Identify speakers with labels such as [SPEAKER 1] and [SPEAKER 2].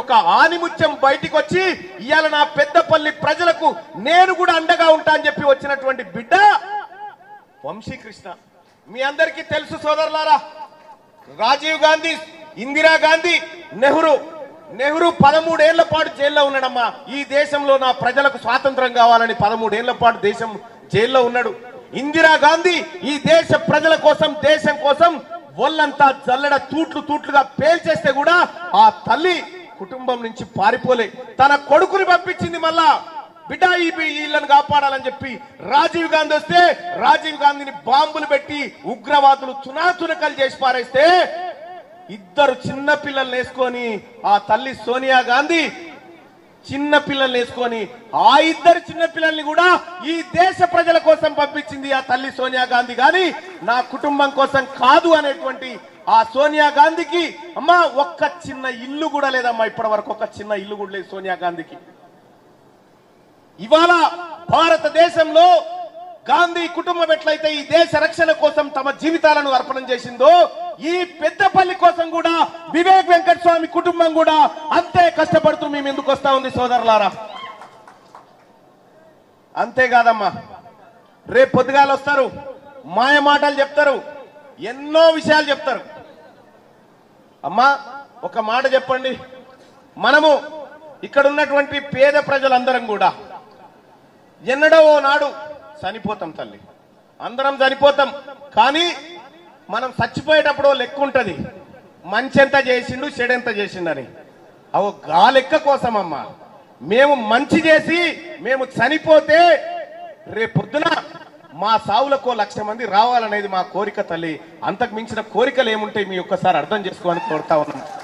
[SPEAKER 1] ఒక ఆనిముత్యం బయటికి వచ్చి ఇవాళ నా పెద్దపల్లి ప్రజలకు నేను కూడా అండగా ఉంటా అని చెప్పి వచ్చినటువంటి బిడ్డ వంశీకృష్ణ మీ అందరికీ తెలుసు సోదరులారా రాజీవ్ గాంధీ ఇందిరా గాంధీ నెహ్రూ నెహ్రూ పదమూడేళ్ల పాటు జైల్లో ఉన్నాడమ్మా ఈ దేశంలో నా ప్రజలకు స్వాతంత్రం కావాలని పదమూడేళ్ల పాటు దేశం జైల్లో ఉన్నాడు ఇందిరా గాంధీ ఈ దేశ ప్రజల కోసం దేశం కోసం ఒళ్ళంతా జల్లెడ తూట్లు తూట్లుగా పేల్చేస్తే కూడా ఆ తల్లి కుటుంబం నుంచి పారిపోలే తన కొడుకుని పంపించింది మళ్ళా బిడ్డ ఈ ఈ వీళ్ళని కాపాడాలని చెప్పి రాజీవ్ గాంధీ వస్తే రాజీవ్ గాంధీని బాంబులు పెట్టి ఉగ్రవాదులు చునాచునకలు చేసి పారేస్తే ఇద్దరు చిన్న పిల్లల్ని వేసుకొని ఆ తల్లి సోనియా గాంధీ చిన్న పిల్లల్ని వేసుకొని ఆ ఇద్దరు చిన్న పిల్లల్ని కూడా ఈ దేశ ప్రజల కోసం పంపించింది ఆ తల్లి సోనియా గాంధీ గాని నా కుటుంబం కోసం కాదు అనేటువంటి ఆ సోనియా గాంధీకి అమ్మా ఒక్క చిన్న ఇల్లు కూడా లేదమ్మా ఇప్పటి వరకు ఒక చిన్న ఇల్లు కూడా లేదు సోనియా గాంధీకి ఇవాళ భారతదేశంలో గాంధీ కుటుంబం ఎట్లయితే ఈ దేశ రక్షణ కోసం తమ జీవితాలను అర్పణం చేసిందో ఈ పెద్దపల్లి కోసం కూడా వివేక్ వెంకట స్వామి కుటుంబం కూడా అంతే కష్టపడుతూ మేము ఎందుకు వస్తా ఉంది సోదరులారా అంతేకాదమ్మా రేపు పొద్దుగాలు వస్తారు మాయ మాటలు చెప్తారు ఎన్నో విషయాలు చెప్తారు అమ్మా ఒక మాట చెప్పండి మనము ఇక్కడ ఉన్నటువంటి పేద ప్రజలందరం కూడా ఎన్నడో ఓ నాడు చనిపోతాం తల్లి అందరం చనిపోతాం కానీ మనం చచ్చిపోయేటప్పుడు ఓ లెక్క ఉంటుంది మంచి ఎంత చేసిండు చెడెంత చేసిండని అవో గా లెక్క కోసం అమ్మా మేము మంచి చేసి మేము చనిపోతే రేపొద్దున మా సావులకు లక్ష మంది రావాలనేది మా కోరిక తల్లి అంతకు మించిన కోరికలు ఏముంటాయి మీ ఒక్కసారి అర్థం చేసుకోవాలని కోరుతా ఉన్నాం